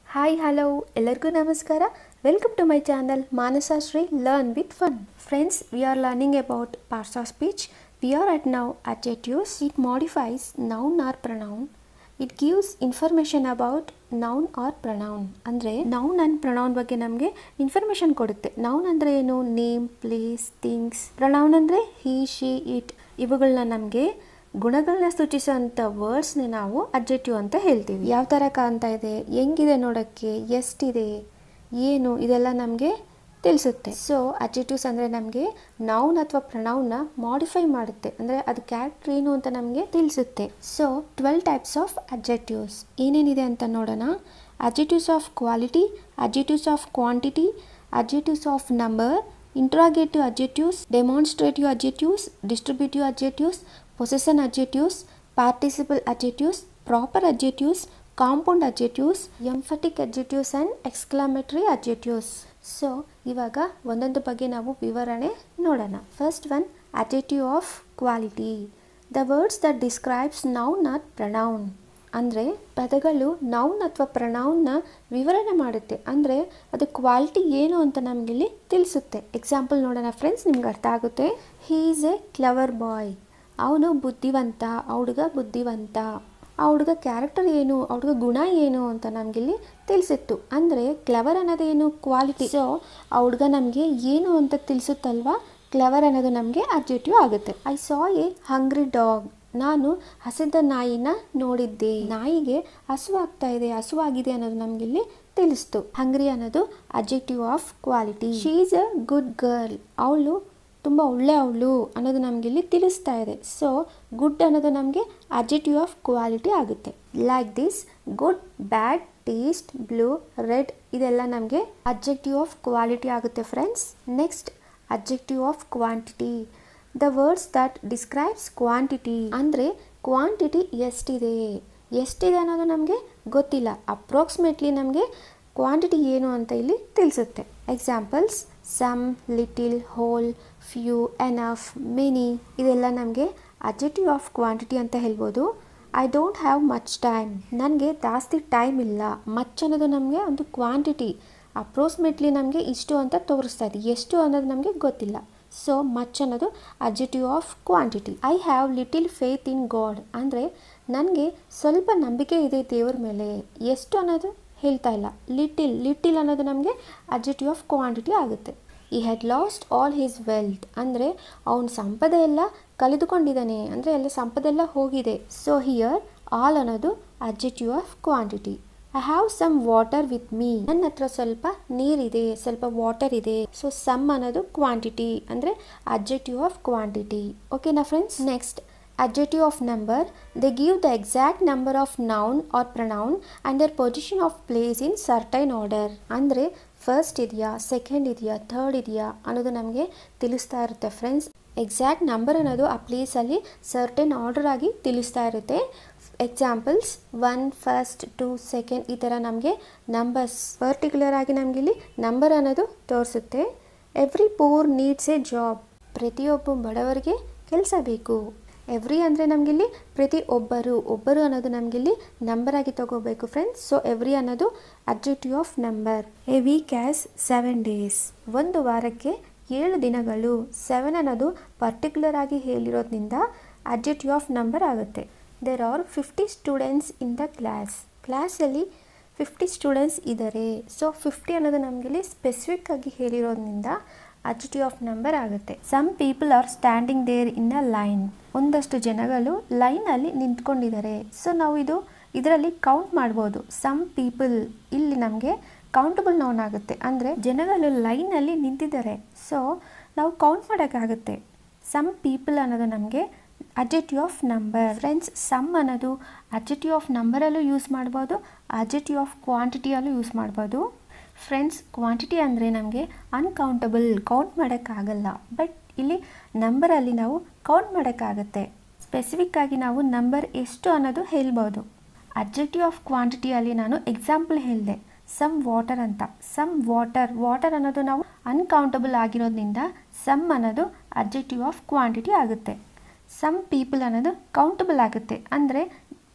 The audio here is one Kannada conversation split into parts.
ಹಾಯ್ ಹಲೋ ಎಲ್ಲರಿಗೂ ನಮಸ್ಕಾರ welcome to my channel Manasashree learn with fun friends we are learning about parts of speech we are at now adjectives it modifies noun or pronoun it gives information about noun or pronoun ಅಂದರೆ ನೌನ್ ಆ್ಯಂಡ್ ಪ್ರನೌನ್ ಬಗ್ಗೆ ನಮಗೆ ಇನ್ಫಾರ್ಮೇಷನ್ ಕೊಡುತ್ತೆ ನೌನ್ ಅಂದರೆ ಏನು ನೇಮ್ ಪ್ಲೇಸ್ ಥಿಂಗ್ಸ್ ಪ್ರನೌನ್ ಅಂದರೆ ಹಿ ಶಿ ಇಟ್ ಇವುಗಳನ್ನ ನಮಗೆ ಗುಣಗಳನ್ನ ಸೂಚಿಸುವಂಥ ವರ್ಡ್ಸ್ನ ನಾವು ಅಡ್ಜೆಕ್ಟಿವ್ ಅಂತ ಹೇಳ್ತೀವಿ ಯಾವ ಥರ ಕಾಣ್ತಾ ಇದೆ ಹೆಂಗಿದೆ ನೋಡೋಕ್ಕೆ ಎಷ್ಟಿದೆ ಏನು ಇದೆಲ್ಲ ನಮಗೆ ತಿಳಿಸುತ್ತೆ ಸೊ ಅಡ್ಜೆಕ್ಟಿವ್ಸ್ ಅಂದರೆ ನಮಗೆ ನೌನ್ ಅಥವಾ ಪ್ರನೌನ್ನ ಮಾಡಿಫೈ ಮಾಡುತ್ತೆ ಅಂದರೆ ಅದು ಕ್ಯಾರೆಕ್ಟರ್ ಏನು ಅಂತ ನಮಗೆ ತಿಳಿಸುತ್ತೆ so twelve types of adjectives ಏನೇನಿದೆ ಅಂತ ನೋಡೋಣ adjectives of quality adjectives of quantity adjectives of number interrogative adjectives demonstrative adjectives distributive adjectives possession adjectives participle adjectives proper adjectives compound adjectives emphatic adjectives and exclamatory adjectives so ಇವಾಗ ಒಂದೊಂದು ಬಗ್ಗೆ ನಾವು ವಿವರಣೆ ನೋಡೋಣ first one adjective of quality the words that describes noun or pronoun ಅಂದರೆ ಪದಗಳು ನೌನ್ ಅಥವಾ ಪ್ರನೌನ್ನ ವಿವರಣೆ ಮಾಡುತ್ತೆ ಅಂದರೆ ಅದು ಕ್ವಾಲಿಟಿ ಏನು ಅಂತ ನಮಗಿಲ್ಲಿ ತಿಳಿಸುತ್ತೆ ಎಕ್ಸಾಂಪಲ್ ನೋಡೋಣ ಫ್ರೆಂಡ್ಸ್ ನಿಮ್ಗೆ ಅರ್ಥ ಆಗುತ್ತೆ he is a clever boy ಅವನು ಬುದ್ಧಿವಂತ ಆ ಹುಡುಗ ಬುದ್ಧಿವಂತ ಆ ಹುಡುಗ ಕ್ಯಾರೆಕ್ಟರ್ ಏನು ಆ ಹುಡುಗ ಗುಣ ಏನು ಅಂತ ನಮಗಿಲ್ಲಿ ತಿಳಿಸಿತ್ತು ಅಂದರೆ ಕ್ಲವರ್ ಅನ್ನೋದೇನು ಕ್ವಾಲಿಟಿ ಸೊ ಆ ಹುಡುಗ ನಮಗೆ ಏನು ಅಂತ ತಿಳಿಸುತ್ತಲ್ವಾ ಕ್ಲವರ್ ಅನ್ನೋದು ನಮಗೆ ಅಬ್ಜೆಕ್ಟಿವ್ ಆಗುತ್ತೆ I saw a hungry dog ನಾನು ಹಸಿದ ನಾಯಿನ ನೋಡಿದ್ದೆ ನಾಯಿಗೆ ಹಸುವಾಗ್ತಾ ಇದೆ ಹಸುವಾಗಿದೆ ಅನ್ನೋದು ನಮಗಿಲ್ಲಿ ತಿಳಿಸ್ತು ಹಂಗ್ರಿ ಅನ್ನೋದು objective of quality she is a good girl ಅವಳು ತುಂಬ ಒಳ್ಳೆ ಅವಳು ಅನ್ನೋದು ನಮಗಿಲ್ಲಿ ತಿಳಿಸ್ತಾ ಇದೆ ಸೊ ಗುಡ್ ಅನ್ನೋದು ನಮಗೆ ಅಬ್ಜೆಕ್ಟಿವ್ ಆಫ್ ಕ್ವಾಲಿಟಿ ಆಗುತ್ತೆ like this good bad taste blue red ಇದೆಲ್ಲ ನಮಗೆ ಅಬ್ಜೆಕ್ಟಿವ್ ಆಫ್ ಕ್ವಾಲಿಟಿ ಆಗುತ್ತೆ friends next objective of quantity the words that describes quantity ಅಂದರೆ ಕ್ವಾಂಟಿಟಿ ಎಷ್ಟಿದೆ ಎಷ್ಟಿದೆ ಅನ್ನೋದು ನಮಗೆ ಗೊತ್ತಿಲ್ಲ ಅಪ್ರಾಕ್ಸಿಮೇಟ್ಲಿ ನಮಗೆ ಕ್ವಾಂಟಿಟಿ ಏನು ಅಂತ ಇಲ್ಲಿ ತಿಳಿಸುತ್ತೆ examples some little whole few enough many ಇದೆಲ್ಲ ನಮಗೆ ಅಬ್ಜೆಕ್ಟಿವ್ ಆಫ್ ಕ್ವಾಂಟಿಟಿ ಅಂತ ಹೇಳ್ಬೋದು I don't have much time ನನಗೆ ಜಾಸ್ತಿ ಟೈಮ್ ಇಲ್ಲ ಮಚ್ ಅನ್ನೋದು ನಮಗೆ ಒಂದು ಕ್ವಾಂಟಿಟಿ ಅಪ್ರೋಕ್ಸಿಮೇಟ್ಲಿ ನಮಗೆ ಇಷ್ಟು ಅಂತ ತೋರಿಸ್ತಾ ಇದೆ ಎಷ್ಟು ಅನ್ನೋದು ನಮಗೆ ಗೊತ್ತಿಲ್ಲ ಸೊ ಮಚ್ ಅನ್ನೋದು objective of quantity I have little faith in God ಅಂದರೆ ನನಗೆ ಸ್ವಲ್ಪ ನಂಬಿಕೆ ಇದೆ ದೇವ್ರ ಮೇಲೆ ಎಷ್ಟು ಅನ್ನೋದು ಹೇಳ್ತಾ ಇಲ್ಲ ಲಿಟಿಲ್ ಲಿಟಿಲ್ ಅನ್ನೋದು ನಮಗೆ ಅಬ್ಜೆಕ್ಟಿವ್ ಆಫ್ ಕ್ವಾಂಟಿಟಿ ಆಗುತ್ತೆ he had lost all his wealth ಅಂದರೆ ಅವನ ಸಂಪದ ಎಲ್ಲ ಕಳೆದುಕೊಂಡಿದ್ದಾನೆ ಅಂದರೆ ಎಲ್ಲ ಸಂಪದೆಲ್ಲ ಹೋಗಿದೆ ಸೊ ಹಿಯರ್ ಆಲ್ ಅನ್ನೋದು objective of quantity I have some water with me ನನ್ನ ಹತ್ರ ಸ್ವಲ್ಪ ನೀರಿದೆ ಸ್ವಲ್ಪ ವಾಟರ್ ಇದೆ ಸೊ ಸಮ್ ಅನ್ನೋದು ಕ್ವಾಂಟಿಟಿ ಅಂದರೆ ಅಬ್ಜೆಕ್ಟಿವ್ ಆಫ್ ಕ್ವಾಂಟಿಟಿ ಓಕೆನಾ friends next adjective of number they give the exact number of noun or pronoun and their position of place in certain order ಅಂದರೆ ಫಸ್ಟ್ ಇದೆಯಾ ಸೆಕೆಂಡ್ ಇದೆಯಾ ಥರ್ಡ್ ಇದೆಯಾ ಅನ್ನೋದು ನಮಗೆ ತಿಳಿಸ್ತಾ ಇರುತ್ತೆ ಫ್ರೆಂಡ್ಸ್ ಎಕ್ಸಾಕ್ಟ್ ನಂಬರ್ ಅನ್ನೋದು ಆ ಪ್ಲೇಸಲ್ಲಿ ಸರ್ಟೆನ್ ಆರ್ಡರ್ ಆಗಿ ತಿಳಿಸ್ತಾ ಇರುತ್ತೆ examples one first two second ಈ ಥರ ನಮಗೆ ನಂಬರ್ಸ್ ಪರ್ಟಿಕ್ಯುಲರ್ ಆಗಿ ನಮಗೆ ಇಲ್ಲಿ ನಂಬರ್ ಅನ್ನೋದು ತೋರಿಸುತ್ತೆ every poor needs a job ಪ್ರತಿಯೊಬ್ಬ ಬಡವರಿಗೆ ಕೆಲಸ ಬೇಕು ಎವ್ರಿ ಅಂದರೆ ನಮಗಿಲ್ಲಿ ಪ್ರತಿ ಒಬ್ಬರು ಒಬ್ಬರು ಅನ್ನೋದು ನಮಗಿಲ್ಲಿ ನಂಬರ್ ಆಗಿ ತಗೋಬೇಕು ಫ್ರೆಂಡ್ಸ್ ಸೊ ಎವ್ರಿ ಅನ್ನೋದು objective of number a week as seven days ಒಂದು ವಾರಕ್ಕೆ ಏಳು ದಿನಗಳು ಸೆವೆನ್ ಅನ್ನೋದು ಪರ್ಟಿಕ್ಯುಲರ್ ಆಗಿ ಹೇಳಿರೋದ್ರಿಂದ ಅಬ್ಜೆಕ್ಟಿವ್ ಆಫ್ ನಂಬರ್ ಆಗುತ್ತೆ there are fifty students in the class ಕ್ಲಾಸಲ್ಲಿ ಫಿಫ್ಟಿ ಸ್ಟೂಡೆಂಟ್ಸ್ ಇದ್ದಾರೆ ಸೊ ಫಿಫ್ಟಿ ಅನ್ನೋದು ನಮಗಿಲ್ಲಿ ಸ್ಪೆಸಿಫಿಕ್ ಆಗಿ ಹೇಳಿರೋದ್ರಿಂದ ಅಬ್ಜೆಕ್ಟಿವ್ ಆಫ್ ನಂಬರ್ ಆಗುತ್ತೆ some people are standing there in a line ಒಂದಷ್ಟು ಜನಗಳು ಲೈನಲ್ಲಿ ನಿಂತ್ಕೊಂಡಿದ್ದಾರೆ ಸೊ ನಾವು ಇದು ಇದರಲ್ಲಿ ಕೌಂಟ್ ಮಾಡ್ಬೋದು ಸಮ್ ಪೀಪಲ್ ಇಲ್ಲಿ ನಮಗೆ ಕೌಂಟಬಲ್ ನೌನ್ ಆಗುತ್ತೆ ಅಂದರೆ ಜನಗಳು ಲೈನಲ್ಲಿ ನಿಂತಿದ್ದಾರೆ ಸೊ ನಾವು ಕೌಂಟ್ ಮಾಡೋಕ್ಕಾಗುತ್ತೆ ಸಮ್ ಪೀಪಲ್ ಅನ್ನೋದು ನಮಗೆ objective of number friends some ಅನ್ನೋದು ಅಬ್ಜೆಕ್ಟಿವ್ ಆಫ್ ನಂಬರಲ್ಲೂ ಯೂಸ್ ಮಾಡ್ಬೋದು ಅಬ್ಜೆಕ್ಟಿವ್ ಆಫ್ ಕ್ವಾಂಟಿಟಿಯಲ್ಲೂ ಯೂಸ್ ಮಾಡ್ಬೋದು ಫ್ರೆಂಡ್ಸ್ ಕ್ವಾಂಟಿಟಿ ಅಂದರೆ ನಮಗೆ ಅನ್ಕೌಂಟಬಲ್ ಕೌಂಟ್ ಮಾಡೋಕ್ಕಾಗಲ್ಲ ಬಟ್ ಇಲ್ಲಿ ನಂಬರಲ್ಲಿ ನಾವು ಕೌಂಟ್ ಮಾಡೋಕ್ಕಾಗತ್ತೆ ಸ್ಪೆಸಿಫಿಕ್ ಆಗಿ ನಾವು ನಂಬರ್ ಎಷ್ಟು ಅನ್ನೋದು ಹೇಳ್ಬೋದು ಅಬ್ಜೆಕ್ಟಿವ್ ಆಫ್ ಕ್ವಾಂಟಿಟಿಯಲ್ಲಿ ನಾನು ಎಕ್ಸಾಂಪಲ್ ಹೇಳಿದೆ ಸಮ್ ವಾಟರ್ ಅಂತ ಸಮ್ ವಾಟರ್ ವಾಟರ್ ಅನ್ನೋದು ನಾವು ಅನ್ಕೌಂಟಬಲ್ ಆಗಿರೋದ್ರಿಂದ ಸಮ್ ಅನ್ನೋದು ಅಬ್ಜೆಕ್ಟಿವ್ ಆಫ್ ಕ್ವಾಂಟಿಟಿ ಆಗುತ್ತೆ ಸಮ್ ಪೀಪಲ್ ಅನ್ನೋದು ಕೌಂಟಬಲ್ ಆಗುತ್ತೆ ಅಂದರೆ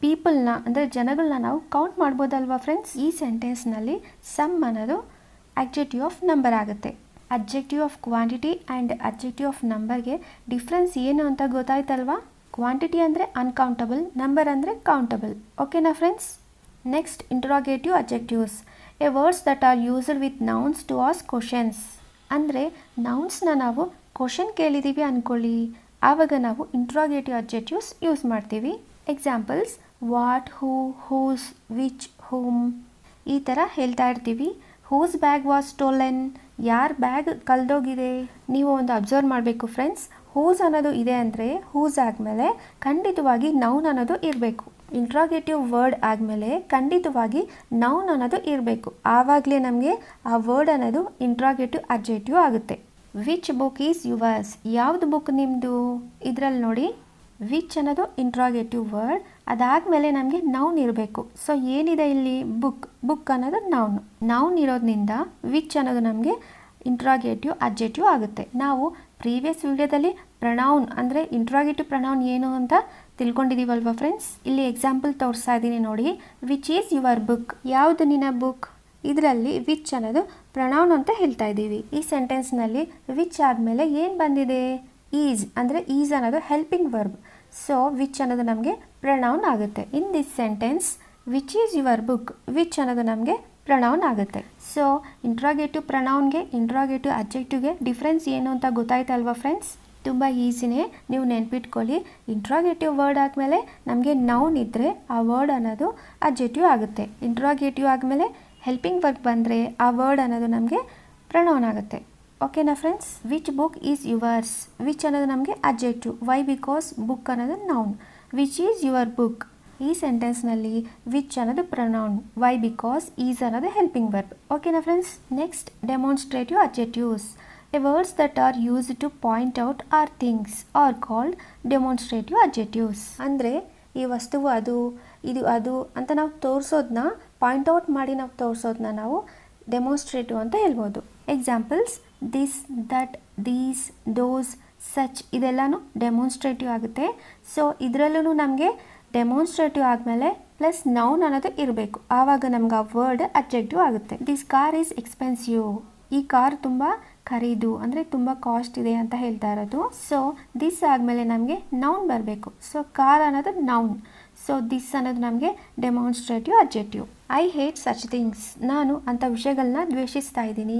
ಪೀಪಲ್ನ ಅಂದರೆ ಜನಗಳನ್ನ ನಾವು ಕೌಂಟ್ ಮಾಡ್ಬೋದಲ್ವಾ ಫ್ರೆಂಡ್ಸ್ ಈ ಸೆಂಟೆನ್ಸ್ನಲ್ಲಿ ಸಮ್ ಅನ್ನೋದು ಅಬ್ಜೆಕ್ಟಿವ್ ಆಫ್ ನಂಬರ್ ಆಗುತ್ತೆ objective of quantity and objective of ನಂಬರ್ಗೆ ಡಿಫ್ರೆನ್ಸ್ ಏನು ಅಂತ ಗೊತ್ತಾಯ್ತಲ್ವಾ ಕ್ವಾಂಟಿಟಿ ಅಂದರೆ ಅನ್ಕೌಂಟಬಲ್ ನಂಬರ್ ಅಂದರೆ ಕೌಂಟಬಲ್ ಓಕೆನಾ friends next interrogative objectives a words that are used with nouns to ask questions ಅಂದರೆ ನೌನ್ಸ್ನ ನಾವು ಕ್ವಶನ್ ಕೇಳಿದ್ದೀವಿ ಅಂದ್ಕೊಳ್ಳಿ ಆವಾಗ ನಾವು ಇಂಟ್ರಾಗೇಟಿವ್ ಅಬ್ಜೆಕ್ಟಿವ್ಸ್ ಯೂಸ್ ಮಾಡ್ತೀವಿ examples what who whose which whom ಈ ಥರ ಹೇಳ್ತಾ ಇರ್ತೀವಿ ಹೂಸ್ ಬ್ಯಾಗ್ ವಾಸ್ ಸ್ಟೋಲೆನ್ ಯಾರ ಬ್ಯಾಗ್ ಕಲ್ದೋಗಿದೆ ನೀವು ಒಂದು ಅಬ್ಸರ್ವ್ ಮಾಡಬೇಕು ಫ್ರೆಂಡ್ಸ್ ಹೂಸ್ ಅನ್ನೋದು ಇದೆ ಅಂದರೆ ಹೂಸ್ ಆದಮೇಲೆ ಖಂಡಿತವಾಗಿ ನೌನ್ ಅನ್ನೋದು ಇರಬೇಕು ಇಂಟ್ರಾಗೇಟಿವ್ ವರ್ಡ್ ಆದಮೇಲೆ ಖಂಡಿತವಾಗಿ ನೌನ್ ಅನ್ನೋದು ಇರಬೇಕು ಆವಾಗಲೇ ನಮಗೆ ಆ ವರ್ಡ್ ಅನ್ನೋದು ಇಂಟ್ರಾಗೇಟಿವ್ ಅಬ್ಜೆಕ್ಟಿವ್ ಆಗುತ್ತೆ ವಿಚ್ ಬುಕ್ ಈಸ್ ಯುವರ್ಸ್ ಯಾವುದು ಬುಕ್ ನಿಮ್ಮದು ಇದರಲ್ಲಿ ನೋಡಿ ವಿಚ್ ಅನ್ನೋದು ಇಂಟ್ರಾಗೇಟಿವ್ ವರ್ಡ್ ಅದಾದಮೇಲೆ ನಮಗೆ ನೌನ್ ಇರಬೇಕು ಸೊ ಏನಿದೆ ಇಲ್ಲಿ ಬುಕ್ ಬುಕ್ ಅನ್ನೋದು ನೌನ್ ನೌನ್ ಇರೋದ್ರಿಂದ ವಿಚ್ ಅನ್ನೋದು ನಮಗೆ ಇಂಟ್ರಾಗೇಟಿವ್ ಅಬ್ಜೆಕ್ಟಿವ್ ಆಗುತ್ತೆ ನಾವು ಪ್ರೀವಿಯಸ್ ವಿಡಿಯೋದಲ್ಲಿ ಪ್ರನೌನ್ ಅಂದರೆ ಇಂಟ್ರಾಗೇಟಿವ್ ಪ್ರನೌನ್ ಏನು ಅಂತ ತಿಳ್ಕೊಂಡಿದ್ದೀವಲ್ವಾ ಫ್ರೆಂಡ್ಸ್ ಇಲ್ಲಿ ಎಕ್ಸಾಂಪಲ್ ತೋರಿಸ್ತಾ ಇದ್ದೀನಿ ನೋಡಿ ವಿಚ್ ಈಸ್ ಯುವರ್ ಬುಕ್ ಯಾವುದು ನಿನ್ನ ಬುಕ್ ಇದರಲ್ಲಿ ವಿಚ್ ಅನ್ನೋದು ಪ್ರನೌನ್ ಅಂತ ಹೇಳ್ತಾ ಇದ್ದೀವಿ ಈ ಸೆಂಟೆನ್ಸ್ನಲ್ಲಿ ವಿಚ್ ಆದಮೇಲೆ ಏನು ಬಂದಿದೆ ಈಸ್ ಅಂದರೆ ಈಸ್ ಅನ್ನೋದು ಹೆಲ್ಪಿಂಗ್ ವರ್ಬ್ ಸೊ ವಿಚ್ ಅನ್ನೋದು ನಮಗೆ ಪ್ರನೌನ್ ಆಗುತ್ತೆ in this sentence which is your book which ಅನ್ನೋದು ನಮಗೆ ಪ್ರನೌನ್ ಆಗುತ್ತೆ ಸೊ ಇಂಟ್ರಾಗೇಟಿವ್ ಪ್ರನೌನ್ಗೆ ಇಂಟ್ರಾಗೇಟಿವ್ ಅಬ್ಜೆಕ್ಟಿವ್ಗೆ ಡಿಫ್ರೆನ್ಸ್ ಏನು ಅಂತ ಗೊತ್ತಾಯ್ತಲ್ವಾ ಫ್ರೆಂಡ್ಸ್ ತುಂಬ ಈಸಿನೇ ನೀವು ನೆನ್ಪಿಟ್ಕೊಳ್ಳಿ ಇಂಟ್ರಾಗೇಟಿವ್ ವರ್ಡ್ ಆದಮೇಲೆ ನಮಗೆ ನೌನ್ ಇದ್ದರೆ ಆ ವರ್ಡ್ ಅನ್ನೋದು ಅಬ್ಜೆಕ್ಟಿವ್ ಆಗುತ್ತೆ ಇಂಟ್ರಾಗೇಟಿವ್ ಆದಮೇಲೆ ಹೆಲ್ಪಿಂಗ್ ವರ್ಕ್ ಬಂದರೆ ಆ ವರ್ಡ್ ಅನ್ನೋದು ನಮಗೆ ಪ್ರನೌನ್ ಆಗುತ್ತೆ ಓಕೆನಾ friends which book is yours which ಅನ್ನೋದು ನಮಗೆ ಅಬ್ಜೆಕ್ಟಿವ್ ವೈ ಬಿಕಾಸ್ ಬುಕ್ ಅನ್ನೋದು noun which is your book ಈ ಸೆಂಟೆನ್ಸ್ನಲ್ಲಿ ವಿಚ್ ಅನ್ನೋದು ಪ್ರನೌನ್ ವೈ ಬಿಕಾಸ್ ಈಸ್ ಅನ್ನೋದು ಹೆಲ್ಪಿಂಗ್ ವರ್ಬ್ ಓಕೆನಾ friends next demonstrative objectives a words that are use to point out or things are called demonstrative objectives ಅಂದರೆ ಈ ವಸ್ತುವು ಅದು ಇದು ಅದು ಅಂತ ನಾವು ತೋರಿಸೋದನ್ನ ಪಾಯಿಂಟ್ ಔಟ್ ಮಾಡಿ ನಾವು ತೋರಿಸೋದನ್ನ ನಾವು ಡೆಮಾನ್ಸ್ಟ್ರೇಟಿವ್ ಅಂತ ಹೇಳ್ಬೋದು examples this that these those such ಇದೆಲ್ಲನೂ ಡೆಮಾನ್ಸ್ಟ್ರೇಟಿವ್ ಆಗುತ್ತೆ ಸೊ ಇದರಲ್ಲೂ ನಮಗೆ ಡೆಮಾನ್ಸ್ಟ್ರೇಟಿವ್ ಆದಮೇಲೆ ಪ್ಲಸ್ ನೌನ್ ಅನ್ನೋದು ಇರಬೇಕು ಆವಾಗ ನಮ್ಗೆ ಆ ವರ್ಡ್ ಅಬ್ಜೆಕ್ಟಿವ್ ಆಗುತ್ತೆ ದಿಸ್ ಕಾರ್ ಈಸ್ ಎಕ್ಸ್ಪೆನ್ಸಿವ್ ಈ ಕಾರ್ ತುಂಬ ಖರೀದು ಅಂದರೆ ತುಂಬ ಕಾಸ್ಟ್ ಇದೆ ಅಂತ ಹೇಳ್ತಾ ಇರೋದು ಸೊ ದಿಸ್ ಆದಮೇಲೆ ನಮಗೆ ನೌನ್ ಬರಬೇಕು ಸೊ ಕಾರ್ ಅನ್ನೋದು ನೌನ್ ಸೊ ದಿಸ್ ಅನ್ನೋದು ನಮಗೆ demonstrative objective I hate such things ನಾನು ಅಂಥ ವಿಷಯಗಳನ್ನ ದ್ವೇಷಿಸ್ತಾ ಇದ್ದೀನಿ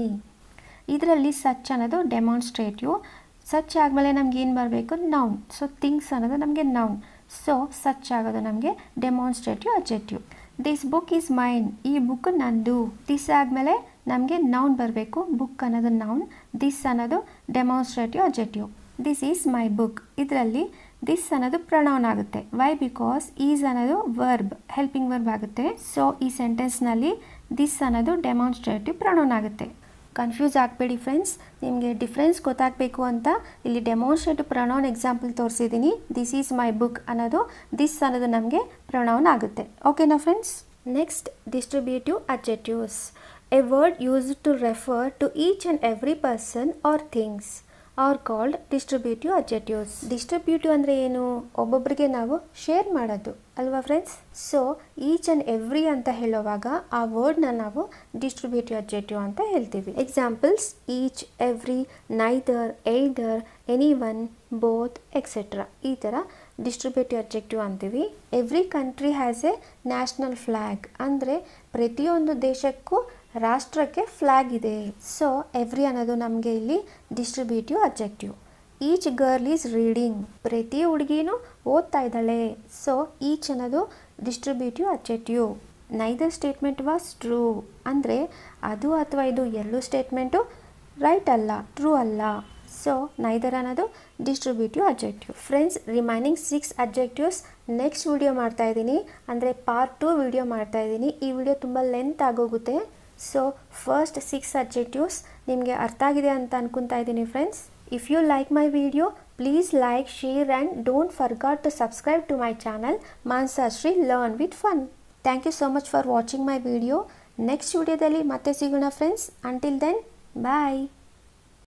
ಇದರಲ್ಲಿ ಸಚ್ ಅನ್ನೋದು ಡೆಮಾನ್ಸ್ಟ್ರೇಟಿವ್ ಸಚ್ ಆದಮೇಲೆ ನಮ್ಗೆ ಏನು ಬರಬೇಕು ನೌನ್ ಸೊ ಥಿಂಗ್ಸ್ ಅನ್ನೋದು ನಮಗೆ ನೌನ್ ಸೊ ಸಚ್ ಆಗೋದು ನಮಗೆ demonstrative objective this book is mine ಈ ಬುಕ್ ನಂದು ದಿಸ್ ಆದಮೇಲೆ ನಮಗೆ ನೌನ್ ಬರಬೇಕು ಬುಕ್ ಅನ್ನೋದು ನೌನ್ ದಿಸ್ ಅನ್ನೋದು demonstrative objective this is my book ಇದರಲ್ಲಿ ದಿಸ್ ಅನ್ನೋದು ಪ್ರನೌನ್ ಆಗುತ್ತೆ ವೈ ಬಿಕಾಸ್ ಈಸ್ ಅನ್ನೋದು ವರ್ಬ್ ಹೆಲ್ಪಿಂಗ್ ವರ್ಬ್ ಆಗುತ್ತೆ ಸೊ ಈ ಸೆಂಟೆನ್ಸ್ನಲ್ಲಿ ದಿಸ್ ಅನ್ನೋದು ಡೆಮಾನ್ಸ್ಟ್ರೇಟಿವ್ ಪ್ರನೌನ್ ಆಗುತ್ತೆ ಕನ್ಫ್ಯೂಸ್ ಆಗಬೇಡಿ ಫ್ರೆಂಡ್ಸ್ ನಿಮಗೆ ಡಿಫ್ರೆನ್ಸ್ ಗೊತ್ತಾಗಬೇಕು ಅಂತ ಇಲ್ಲಿ ಡೆಮಾನ್ಸ್ಟ್ರೇಟಿವ್ ಪ್ರೊನೌನ್ ಎಕ್ಸಾಂಪಲ್ ತೋರಿಸಿದ್ದೀನಿ ದಿಸ್ ಈಸ್ ಮೈ ಬುಕ್ ಅನ್ನೋದು ದಿಸ್ ಅನ್ನೋದು ನಮಗೆ ಪ್ರೊನೌನ್ ಆಗುತ್ತೆ ಓಕೆನಾ friends next distributive objectives a word use to refer to each and every person or things are called distributive objectives distributive ಅಂದರೆ ಏನು ಒಬ್ಬೊಬ್ಬರಿಗೆ ನಾವು ಶೇರ್ ಮಾಡೋದು ಅಲ್ವಾ friends so each and every ಅಂತ ಹೇಳುವಾಗ ಆ ವರ್ಡ್ನ ನಾವು ಡಿಸ್ಟ್ರಿಬ್ಯೂಟಿವ್ ಅಬ್ಜೆಕ್ಟಿವ್ ಅಂತ ಹೇಳ್ತೀವಿ examples each every neither either any one both etcetera ಈ ಥರ ಡಿಸ್ಟ್ರಿಬ್ಯೂಟಿವ್ ಅಬ್ಜೆಕ್ಟಿವ್ ಅಂತೀವಿ every country has a national flag ಅಂದರೆ ಪ್ರತಿಯೊಂದು ದೇಶಕ್ಕೂ ರಾಷ್ಟ್ರಕ್ಕೆ ಫ್ಲ್ಯಾಗ್ ಇದೆ ಸೊ ಎವ್ರಿ ಅನ್ನೋದು ನಮಗೆ ಇಲ್ಲಿ distributive objective each girl is reading ಪ್ರತಿ ಹುಡುಗಿನೂ ಓದ್ತಾ ಇದ್ದಾಳೆ ಸೊ ಈಚ್ ಅನ್ನೋದು distributive objective neither statement was true ಅಂದರೆ ಅದು ಅಥವಾ ಇದು ಎರಡು ಸ್ಟೇಟ್ಮೆಂಟು ರೈಟ್ ಅಲ್ಲ ಟ್ರೂ ಅಲ್ಲ ಸೊ ನೈದರ್ ಅನ್ನೋದು distributive objective friends remaining six objectives next video ಮಾಡ್ತಾ ಇದ್ದೀನಿ ಅಂದರೆ ಪಾರ್ಟ್ ಟು ವಿಡಿಯೋ ಮಾಡ್ತಾ ಇದ್ದೀನಿ ಈ ವಿಡಿಯೋ ತುಂಬ ಲೆಂತ್ ಆಗೋಗುತ್ತೆ ಸೊ ಫಸ್ಟ್ ಸಿಕ್ಸ್ ಅಬ್ಜೆಕ್ಟಿವ್ಸ್ ನಿಮಗೆ ಅರ್ಥ ಆಗಿದೆ ಅಂತ ಅನ್ಕೊತಾ ಇದ್ದೀನಿ friends if you like my video please like share and don't forgot to subscribe to my channel Manasashree learn with fun thank you so much for watching my video next ವಿಡಿಯೋದಲ್ಲಿ ಮತ್ತೆ ಸಿಗೋಣ ಫ್ರೆಂಡ್ಸ್ ಅಂಟಿಲ್ ದೆನ್ ಬಾಯ್